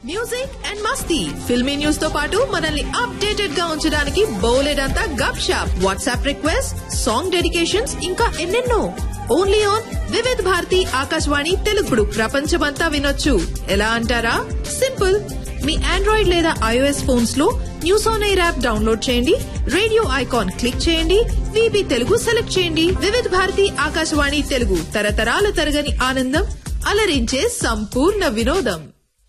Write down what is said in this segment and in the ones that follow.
music and మస్తీ filmy news తో పాటు మనల్ని అప్డేటెడ్ గా ఉంచడానికి బోలెడంతా గప్ షాప్ వాట్సాప్ రిక్వెస్ట్ సాంగ్ డెడికేషన్స్ ఇంకా ఎన్నెన్నో ఓన్లీ ఆన్ వివిధ్ భారతి ఆకాశవాణి తెలుగుడు ప్రపంచమంతా వినొచ్చు ఎలా అంటారా సింపుల్ మీ ఆండ్రాయిడ్ లేదా ఐఓఎస్ ఫోన్స్ లో news on air app download చేయండి రేడియో ఐకాన్ క్లిక్ చేయండి విబి తెలుగు సెలెక్ట్ చేయండి వివిధ భారతి ఆకాశవాణి తెలుగు తరతరాల తరగని ఆనందం అలరించే సంపూర్ణ వినోదం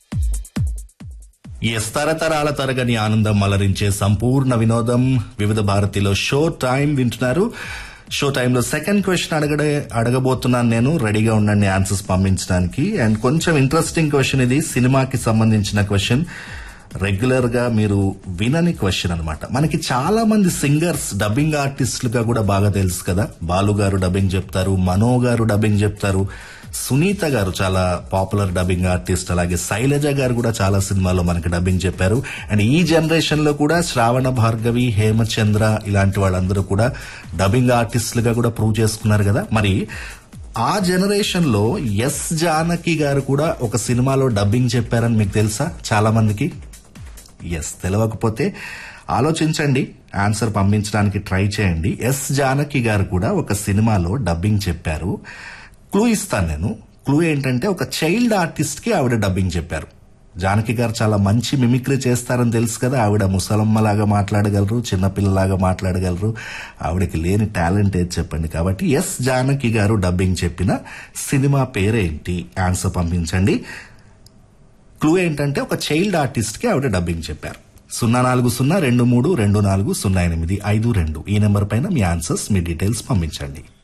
ఎస్ తరతరాల తరగని ఆనందం అలరించే సంపూర్ణ వినోదం వివిధ భారతిలో షో టైం వింటున్నారు షో టైంలో సెకండ్ క్వశ్చన్ అడగడే అడగబోతున్నాను నేను రెడీగా ఉండండి ఆన్సర్స్ పంపించడానికి అండ్ కొంచెం ఇంట్రెస్టింగ్ క్వశ్చన్ ఇది సినిమాకి సంబంధించిన క్వశ్చన్ రెగ్యులర్ గా మీరు వినని క్వశ్చన్ అనమాట మనకి చాలా మంది సింగర్స్ డబ్బింగ్ ఆర్టిస్టులుగా కూడా బాగా తెలుసు కదా బాలు గారు డబ్బింగ్ చెప్తారు మనో గారు డబ్బింగ్ చెప్తారు సునీత గారు చాలా పాపులర్ డబ్బింగ్ ఆర్టిస్ట్ అలాగే శైలజ గారు కూడా చాలా సినిమాల్లో మనకి డబ్బింగ్ చెప్పారు అండ్ ఈ జనరేషన్ లో కూడా శ్రావణ భార్గవి హేమచంద్ర ఇలాంటి వాళ్ళందరూ కూడా డబ్బింగ్ ఆర్టిస్టులుగా కూడా ప్రూవ్ చేసుకున్నారు కదా మరి ఆ జనరేషన్ లో ఎస్ జానకి గారు కూడా ఒక సినిమాలో డబ్బింగ్ చెప్పారని మీకు తెలుసా చాలా మందికి ఎస్ తెలియకపోతే ఆలోచించండి ఆన్సర్ పంపించడానికి ట్రై చేయండి ఎస్ జానకి గారు కూడా ఒక సినిమాలో డబ్బింగ్ చెప్పారు క్లూ ఇస్తాను నేను క్లూ ఏంటంటే ఒక చైల్డ్ ఆర్టిస్ట్ కి ఆవిడ డబ్బింగ్ చెప్పారు జానకి గారు చాలా మంచి మిమిక్రీ చేస్తారని తెలుసు కదా ఆవిడ ముసలమ్మలాగా మాట్లాడగలరు చిన్నపిల్లలాగా మాట్లాడగలరు ఆవిడకి లేని టాలెంట్ ఏది చెప్పండి కాబట్టి ఎస్ జానకి గారు డబ్బింగ్ చెప్పిన సినిమా పేరేంటి ఆన్సర్ పంపించండి క్లూ ఏంటంటే ఒక చైల్డ్ ఆర్టిస్ట్ కి ఆవిడ డబ్బింగ్ చెప్పారు సున్నా నాలుగు సున్నా రెండు మూడు రెండు నాలుగు సున్నా ఎనిమిది ఐదు రెండు ఈ నెంబర్ పైన మీ ఆన్సర్స్ మీ డీటెయిల్స్ పంపించండి